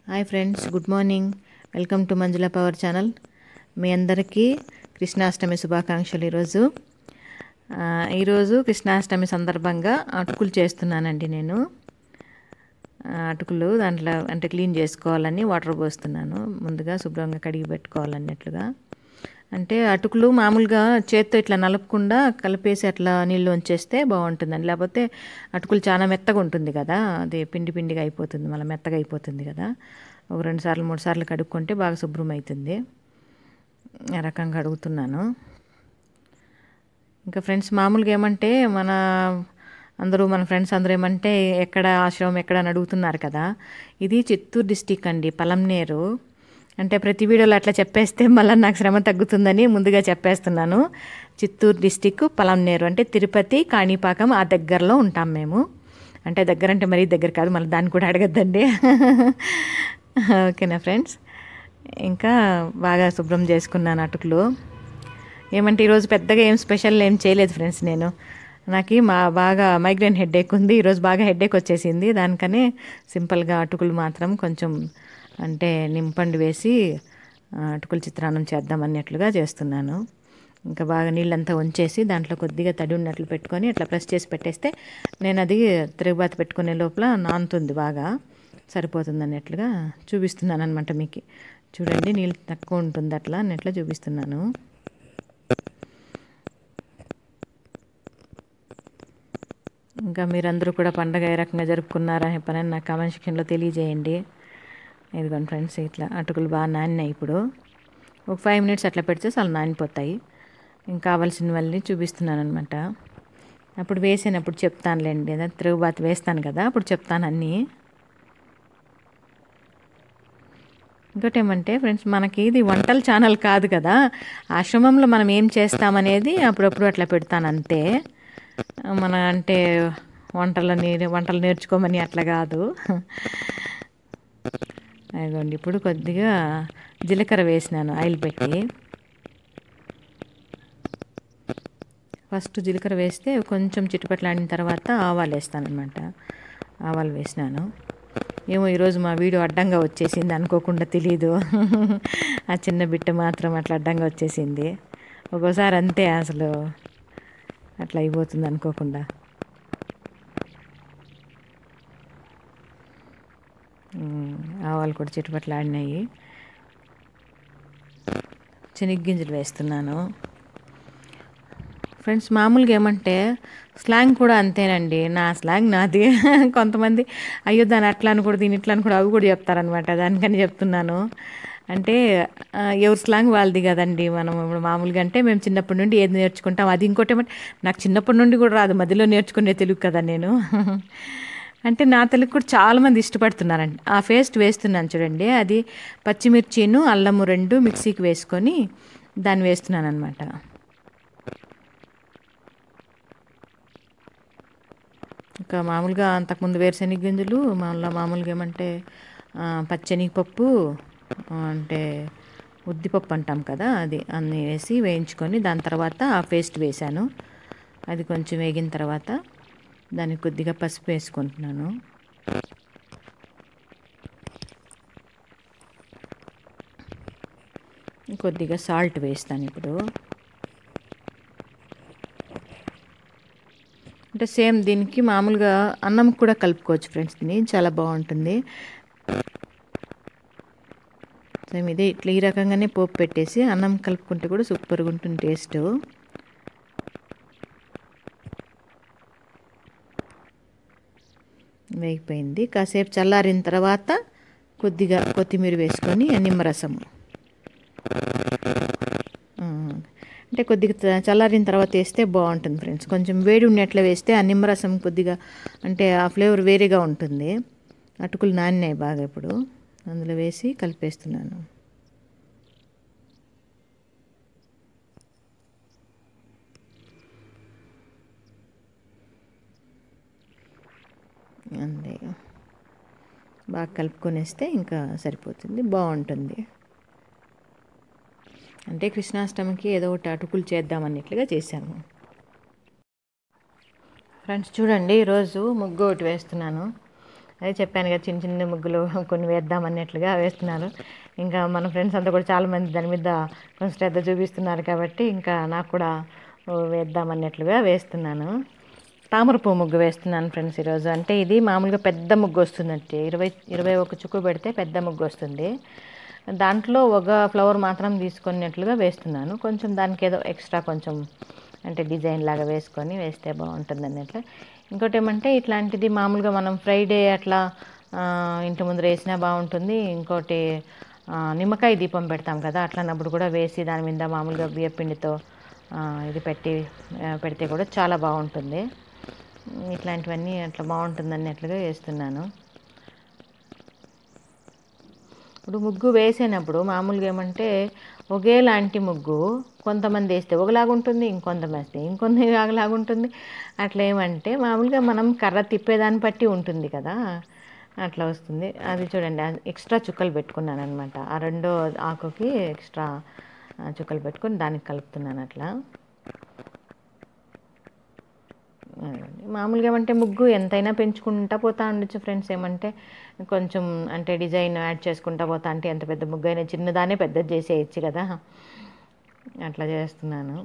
Hi friends good morning welcome to Manjula power channel మీ అందరికీ కృష్ణాష్టమి శుభాకాంక్షలు ఈరోజు ఆ, ఈరోజు కృష్ణాష్టమి సందర్భంగా అటుకులు చేస్తున్నానండి నేను ఆ, అటుకులు దాంట్లో అంటే క్లీన్ చేసుకోవాలని వాటర్ పోస్తున్నాను ముందుగా శుభ్రంగా కడిగి పెట్టుకోవాలన్నట్లుగా అంటే అటుకులు మామూలుగా చేత్తో ఇట్లా నలపకుండా కలిపేసి అట్లా నీళ్ళు ఉంచేస్తే బాగుంటుందండి లేకపోతే అటుకులు చాలా మెత్తగా ఉంటుంది కదా అది పిండి పిండిగా అయిపోతుంది మళ్ళీ మెత్తగా అయిపోతుంది కదా ఒక రెండు సార్లు మూడు సార్లు కడుక్కుంటే బాగా శుభ్రం అవుతుంది ఆ రకంగా అడుగుతున్నాను ఇంకా ఫ్రెండ్స్ మామూలుగా ఏమంటే మన అందరూ మన ఫ్రెండ్స్ అందరూ ఏమంటే ఎక్కడ ఆశ్రమం ఎక్కడ అని అడుగుతున్నారు కదా ఇది చిత్తూరు డిస్టిక్ అండి పలంనేరు అంటే ప్రతి వీడియోలో అట్లా చెప్పేస్తే మళ్ళీ నాకు శ్రమ తగ్గుతుందని ముందుగా చెప్పేస్తున్నాను చిత్తూరు డిస్టిక్ పలంనేరు అంటే తిరుపతి కాణిపాకం ఆ దగ్గరలో ఉంటాం మేము అంటే దగ్గర అంటే మరీ దగ్గర కాదు మళ్ళీ దాన్ని కూడా అడగద్దండి ఓకేనా ఫ్రెండ్స్ ఇంకా బాగా శుభ్రం చేసుకున్నాను అటుకులు ఏమంటే ఈరోజు పెద్దగా ఏం స్పెషల్ ఏం చేయలేదు ఫ్రెండ్స్ నేను నాకు మా బాగా మైగ్రేన్ హెడేక్ ఉంది ఈరోజు బాగా హెడేక్ వచ్చేసింది దానికనే సింపుల్గా అటుకులు మాత్రం కొంచెం అంటే నింపండు వేసి ఆ, అటుకుల చిత్రాన్నం చేద్దాం అన్నట్లుగా చేస్తున్నాను ఇంకా బాగా నీళ్ళంతా ఉంచేసి దాంట్లో కొద్దిగా తడి ఉన్నట్లు పెట్టుకొని అట్లా ప్రెస్ చేసి పెట్టేస్తే నేను అది తిరుగుబాత పెట్టుకునే లోపల నానుతుంది బాగా సరిపోతుంది అన్నట్లుగా చూపిస్తున్నాను అనమాట మీకు చూడండి నీళ్ళు తక్కువ ఉంటుంది అట్లా అన్నట్లు చూపిస్తున్నాను ఇంకా మీరందరూ కూడా పండగ ఏ రకంగా జరుపుకున్నారా చెప్పనని నా కామెంట్ సెక్షన్లో తెలియజేయండి ఇదిగోండి ఫ్రెండ్స్ ఇట్లా అటుకులు బాగా నానినాయి ఇప్పుడు ఒక ఫైవ్ మినిట్స్ అట్లా పెడితే చాలా నానిపోతాయి ఇంకా కావాల్సినవన్నీ చూపిస్తున్నాను అనమాట అప్పుడు వేసినప్పుడు చెప్తానులేండి ఏదో తిరుగుబాతు వేస్తాను కదా అప్పుడు చెప్తాను అన్నీ ఇంకోటి ఏమంటే ఫ్రెండ్స్ మనకి ఇది వంటల ఛానల్ కాదు కదా ఆశ్రమంలో మనం ఏం చేస్తామనేది అప్పుడప్పుడు అట్లా పెడతాను అంతే మన అంటే వంటలని వంటలు నేర్చుకోమని అట్లా కాదు అదిగోండి ఇప్పుడు కొద్దిగా జీలకర్ర వేసినాను ఆయిల్ పెట్టి ఫస్ట్ జీలకర్ర వేస్తే కొంచెం చిట్టుపట్లాడిన తర్వాత ఆవాలు వేస్తాను అనమాట ఆవాలు వేసినాను ఏమో ఈరోజు మా వీడియో అడ్డంగా వచ్చేసింది అనుకోకుండా తెలీదు ఆ చిన్న బిట్ట మాత్రం అట్లా అడ్డంగా వచ్చేసింది ఒక్కోసారి అంతే అసలు అట్లా అయిపోతుంది అనుకోకుండా ఉమ్, ఆవాలు కూడా చిట్టుపట్లు ఆడినాయి శనగ్గింజలు వేస్తున్నాను ఫ్రెండ్స్ మామూలుగా ఏమంటే స్లాంగ్ కూడా అంతేనండి నా స్లాంగ్ నాది కొంతమంది అయ్యో దాని అట్లా అని కూడా దీని ఇట్లా అని కూడా అవి కూడా చెప్తారనమాట దానికని చెప్తున్నాను అంటే ఆ, ఎవరి స్లాంగ్ వాళ్ళది కదండి మనం ఇప్పుడు మామూలుగా అంటే మేము చిన్నప్పటి నుండి ఏది నేర్చుకుంటాం అది ఇంకోటి ఏమంటే నాకు చిన్నప్పటి నుండి కూడా రాదు మధ్యలో నేర్చుకునే తెలుగు కదా నేను అంటే నా తెలుగు కూడా చాలామంది ఇష్టపడుతున్నారండి ఆ పేస్ట్ వేస్తున్నాను చూడండి అది పచ్చిమిర్చిను అల్లము రెండు మిక్సీకి వేసుకొని దాన్ని వేస్తున్నాను అనమాట ఇంకా మామూలుగా అంతకుముందు వేరుశనగ గింజలు మళ్ళీ మామూలుగా ఏమంటే ఆ, పచ్చెనగపప్పు ఆ, అంటే ఉద్దిపప్పు అంటాం కదా అది అన్నీ వేసి వేయించుకొని దాని తర్వాత ఆ పేస్ట్ వేశాను అది కొంచెం వేగిన తర్వాత దానికి కొద్దిగా పసుపు వేసుకుంటున్నాను కొద్దిగా సాల్ట్ వేస్తాను ఇప్పుడు అంటే సేమ్ దీనికి మామూలుగా అన్నం కూడా కలుపుకోవచ్చు ఫ్రెండ్స్ దీన్ని చాలా బాగుంటుంది సేమ్ ఇదే ఇట్లా ఈ రకంగానే పోపు పెట్టేసి అన్నం కలుపుకుంటే కూడా సూపర్గా ఉంటుంది టేస్ట్ వేగిపోయింది కాసేపు చల్లారిన తర్వాత కొద్దిగా కొత్తిమీర వేసుకొని నిమ్మరసము ఆ, అంటే కొద్దిగా చ- చల్లారిన తర్వాత వేస్తే బాగుంటుంది ఫ్రెండ్స్ కొంచెం వేడి ఉన్నట్లు వేస్తే ఆ నిమ్మరసం కొద్దిగా అంటే ఆ ఫ్లేవర్ వేరేగా ఉంటుంది అటుకులు నానినాయి బాగా ఇప్పుడు అందులో వేసి కలిపేస్తున్నాను అంతే బాగా కలుపుకొనేస్తే ఇంకా సరిపోతుంది బాగుంటుంది అంటే కృష్ణాష్టమికి ఏదో ఒకటి అటుకులు చేద్దామన్నట్లుగా చేశాము ఫ్రెండ్స్ చూడండి ఈరోజు ముగ్గు ఒకటి వేస్తున్నాను అదే చెప్పాను కదా చిన్న చిన్న ముగ్గులు కొన్ని వేద్దాం అన్నట్లుగా వేస్తున్నాను ఇంకా మన ఫ్రెండ్స్ అంతా కూడా చాలామంది దాని మీద కొంచెం శ్రద్ధ చూపిస్తున్నారు కాబట్టి ఇంకా నాకు కూడా ఓ వేద్దాం అన్నట్లుగా వేస్తున్నాను తామర పువ్వు ముగ్గు వేస్తున్నాను ఫ్రెండ్స్ ఈరోజు అంటే ఇది మామూలుగా పెద్ద ముగ్గు వస్తుందంటే ఇరవై ఇరవై ఒక చుక్కు పెడితే పెద్ద ముగ్గు వస్తుంది దాంట్లో ఒక ఫ్లవర్ మాత్రం తీసుకున్నట్లుగా వేస్తున్నాను కొంచెం దానికి ఏదో ఎక్స్ట్రా కొంచెం అంటే డిజైన్ లాగా వేసుకొని వేస్తే బాగుంటుంది అన్నట్లు ఇంకోటి ఏమంటే ఇట్లాంటిది మామూలుగా మనం ఫ్రైడే అట్లా ఆ, ఇంటి ముందర వేసినా బాగుంటుంది ఇంకోటి ఆ, నిమ్మకాయ దీపం పెడతాం కదా అట్లన్నప్పుడు కూడా వేసి దాని మీద మామూలుగా బియ్యపిండితో ఆ, ఇది పెట్టి ఆ, పెడితే కూడా చాలా బాగుంటుంది ఇట్లాంటివన్నీ అట్లా బాగుంటుంది అన్నట్లుగా వేస్తున్నాను ఇప్పుడు ముగ్గు వేసేటప్పుడు మామూలుగా ఏమంటే ఒకేలాంటి ముగ్గు కొంతమంది వేస్తే ఒకలాగా ఉంటుంది ఇంకొంతమంది వేస్తే ఇంకొంత ఒకలాగా ఉంటుంది అట్లా ఏమంటే మామూలుగా మనం కర్ర తిప్పేదాన్ని బట్టి ఉంటుంది కదా అట్లా వస్తుంది అది చూడండి ఎక్స్ట్రా చుక్కలు పెట్టుకున్నాను అనమాట ఆ రెండో ఆకుకి ఎక్స్ట్రా ఆ, చుక్కలు పెట్టుకొని దానికి కలుపుతున్నాను అట్లా అదండి. మామూలుగా ఏమంటే ముగ్గు ఎంతైనా పెంచుకుంటా పోతా ఉండొచ్చు ఫ్రెండ్స్ ఏమంటే కొంచెం అంటే డిజైన్ యాడ్ చేసుకుంటా పోతా అంటే ఎంత పెద్ద ముగ్గు అయినా చిన్నదానే పెద్దది చేసేయచ్చు కదా అట్లా చేస్తున్నాను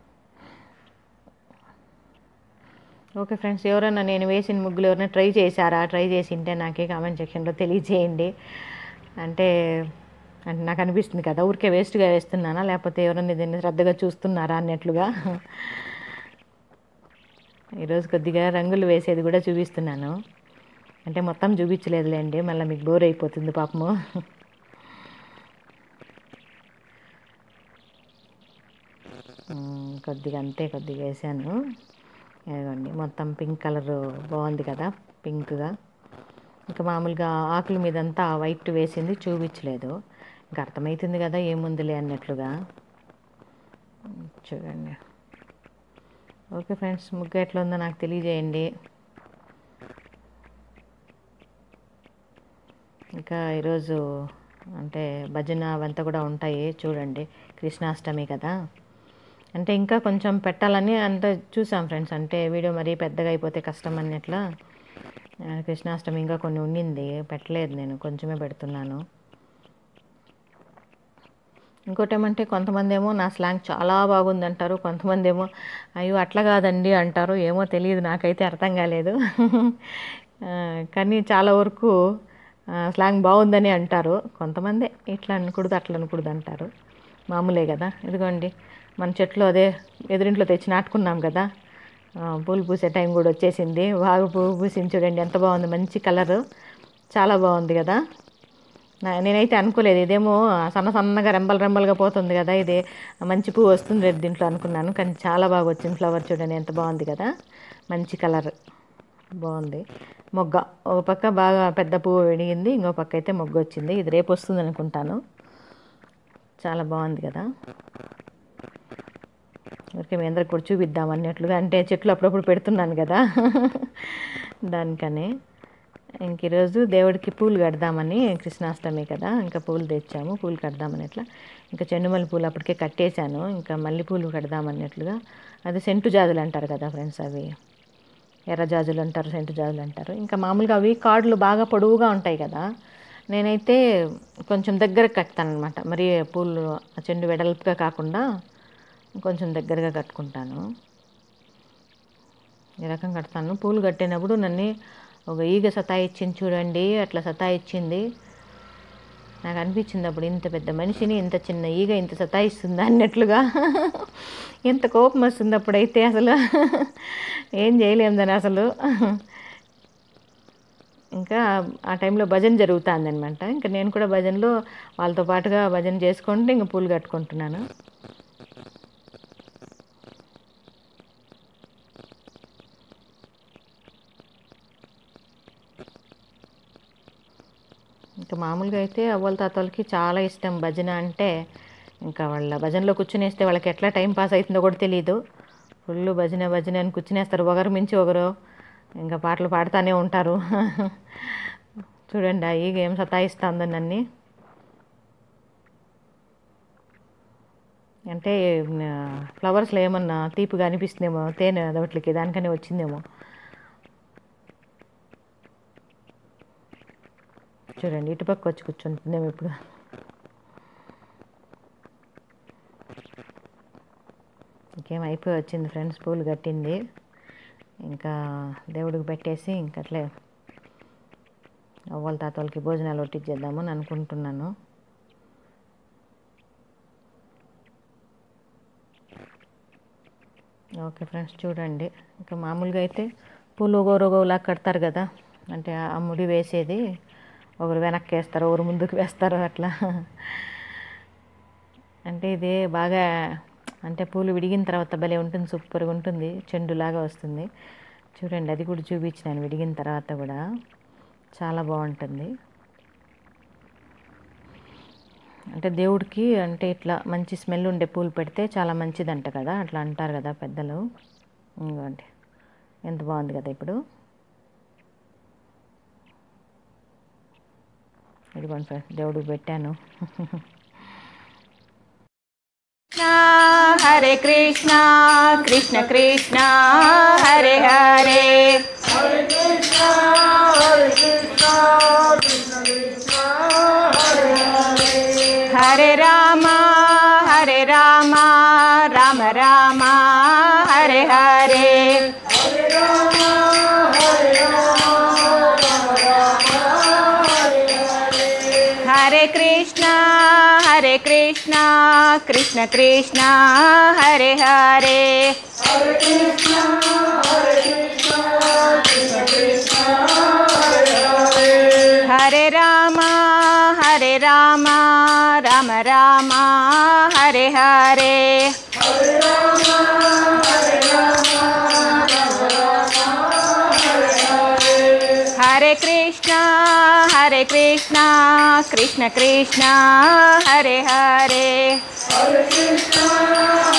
ఓకే ఫ్రెండ్స్ ఎవరైనా నేను వేసిన ముగ్గులు ఎవరైనా ట్రై చేశారా ట్రై చేసి ఉంటే నాకే కామెంట్ సెక్షన్లో తెలియజేయండి అంటే అంటే నాకు అనిపిస్తుంది కదా ఊరికే వేస్ట్గా వేస్తున్నానా లేకపోతే ఎవరైనా దీన్ని శ్రద్ధగా చూస్తున్నారా అన్నట్లుగా ఈరోజు కొద్దిగా రంగులు వేసేది కూడా చూపిస్తున్నాను అంటే మొత్తం చూపించలేదులేండి మళ్ళీ మీకు బోర్ అయిపోతుంది పాపము ఉమ్, కొద్దిగా అంతే కొద్దిగా వేసాను ఇదిగోండి మొత్తం పింక్ కలర్ బాగుంది కదా పింక్గా ఇంకా మామూలుగా ఆకుల మీదంతా వైట్ వేసింది చూపించలేదు ఇంకా అర్థమవుతుంది కదా ఏముందిలే అన్నట్లుగా ఉమ్, చూడండి ఓకే ఫ్రెండ్స్ ముగ్గు ఎట్లా ఉందో నాకు తెలియజేయండి ఇంకా ఈరోజు అంటే భజన అవంతా కూడా ఉంటాయి చూడండి కృష్ణాష్టమి కదా అంటే ఇంకా కొంచెం పెట్టాలని అంత చూసాం ఫ్రెండ్స్ అంటే వీడియో మరీ పెద్దగా అయిపోతే కష్టం అన్నట్లా ఆ, కృష్ణాష్టమి ఇంకా కొన్ని ఉండింది పెట్టలేదు నేను కొంచెమే పెడుతున్నాను ఇంకోటి ఏమంటే కొంతమంది ఏమో నా స్లాంగ్ చాలా బాగుంది అంటారు కొంతమంది ఏమో అయ్యో అట్లా కాదండి అంటారు ఏమో తెలియదు నాకైతే అర్థం కాలేదు ఆ, కానీ చాలా వరకు ఆ, స్లాంగ్ బాగుందని అంటారు కొంతమంది ఇట్లా అనకూడదు అట్లా అనకూడదు అంటారు మామూలే కదా ఇదిగోండి మన చెట్లు అదే ఎదురింట్లో తెచ్చి నాటుకున్నాం కదా ఆ, పూలు పూసే టైం కూడా వచ్చేసింది బాగా పువ్వు పూసింది చూడండి ఎంత బాగుంది మంచి కలరు చాలా బాగుంది కదా నా- నేనైతే అనుకోలేదు ఇదేమో సన్న సన్నగా రెంబల్ రెంబల్గా పోతుంది కదా ఇది మంచి పువ్వు వస్తుంది రేపు దీంట్లో అనుకున్నాను కానీ చాలా బాగా వచ్చింది ఫ్లవర్ చూడండి ఎంత బాగుంది కదా మంచి కలర్ బాగుంది మొగ్గ ఒక పక్క బాగా పెద్ద పువ్వు వెడిగింది ఇంకో పక్క అయితే మొగ్గ వచ్చింది ఇది రేపు వస్తుంది అనుకుంటాను చాలా బాగుంది కదా ఊరికే మీ అందరికి కూడా చూపిద్దాం అన్నట్లుగా అంటే చెట్లు అప్పుడప్పుడు పెడుతున్నాను కదా దానికని ఇంక ఈరోజు దేవుడికి పూలు కడదామని కృష్ణాష్టమి కదా ఇంకా పూలు తెచ్చాము పూలు కడదామని ఇట్లా ఇంకా చెండుమల్లి పూలు అప్పటికే కట్టేశాను ఇంకా మల్లె పూలు కడదామన్నట్లుగా అది సెంటు జాజులు అంటారు కదా ఫ్రెండ్స్ అవి ఎర్ర జాజులు అంటారు సెంటు జాజులు అంటారు ఇంకా మామూలుగా అవి కాడులు బాగా పొడవుగా ఉంటాయి కదా నేనైతే కొంచెం దగ్గర కడతాను అనమాట మరి పూలు ఆ చెండు వెడల్పుగా కాకుండా కొంచెం దగ్గరగా కట్టుకుంటాను ఈ రకం కడతాను పూలు కట్టినప్పుడు నన్ను ఒక ఈగ సతాయిచ్చింది చూడండి అట్లా సతాయిచ్చింది నాకు అనిపించింది అప్పుడు ఇంత పెద్ద మనిషిని ఇంత చిన్న ఈగ ఇంత సతాయిస్తుందా అన్నట్లుగా ఎంత కోపం వస్తుంది అప్పుడైతే అసలు ఏం చేయలేము దాన్ని అసలు ఇంకా ఆ టైంలో భజన జరుగుతుంది అనమాట ఇంకా నేను కూడా భజనలో వాళ్ళతో పాటుగా భజన చేసుకుంటూ ఇంకా పూలు కట్టుకుంటున్నాను ఇంకా మామూలుగా అయితే అవ్వల తాతలకి చాలా ఇష్టం భజన అంటే ఇంకా వాళ్ళ భజనలో కూర్చునేస్తే వాళ్ళకి ఎట్లా టైం పాస్ అవుతుందో కూడా తెలియదు ఫుల్ భజన భజన అని కూర్చునేస్తారు ఒకరు మించి ఒకరు ఇంకా పాటలు పాడుతూనే ఉంటారు చూడండి ఆ ఈగ ఏం సతాయిస్తుందో నన్ను అంటే ఫ్లవర్స్లో ఏమన్నా తీపిగా అనిపిస్తుందేమో తేనె దొట్లకి దానికనే వచ్చిందేమో చూడండి ఇటుపక్క వచ్చి కూర్చుంటుందేమో ఇప్పుడు ఇంకేం అయిపోయి వచ్చింది ఫ్రెండ్స్ పూలు కట్టింది ఇంకా దేవుడికి పెట్టేసి ఇంక అట్లే అవ్వల తాతలకి భోజనాలు వడ్డించేద్దామని అనుకుంటున్నాను ఓకే ఫ్రెండ్స్ చూడండి ఇంకా మామూలుగా అయితే పూలు ఒకరులా కడతారు కదా అంటే ఆ ముడి వేసేది ఒకరు వెనక్కి వేస్తారు ఒకరు ముందుకు వేస్తారు అట్లా అంటే ఇది బాగా అంటే పూలు విడిగిన తర్వాత భలే ఉంటుంది సూపర్గా ఉంటుంది చెండులాగా వస్తుంది చూడండి అది కూడా చూపించినాను విడిగిన తర్వాత కూడా చాలా బాగుంటుంది అంటే దేవుడికి అంటే ఇట్లా మంచి స్మెల్ ఉండే పూలు పెడితే చాలా మంచిదంట కదా అట్లా అంటారు కదా పెద్దలు ఇంకోండి ఎంత బాగుంది కదా ఇప్పుడు ఇదిగోండి ఫ్రెండ్స్ దేవుడికి పెట్టాను హరే కృష్ణ కృష్ణ కృష్ణ హరే హరే హరే రామ హరే రామ రామ రామ హరే హరే హరే కృష్ణ హరే కృష్ణ కృష్ణ కృష్ణ హరే హరే హరే రామ హరే రామ రామ రామ హరే హరే హరే కృష్ణ హరే కృష్ణ కృష్ణ కృష్ణ హరే హరే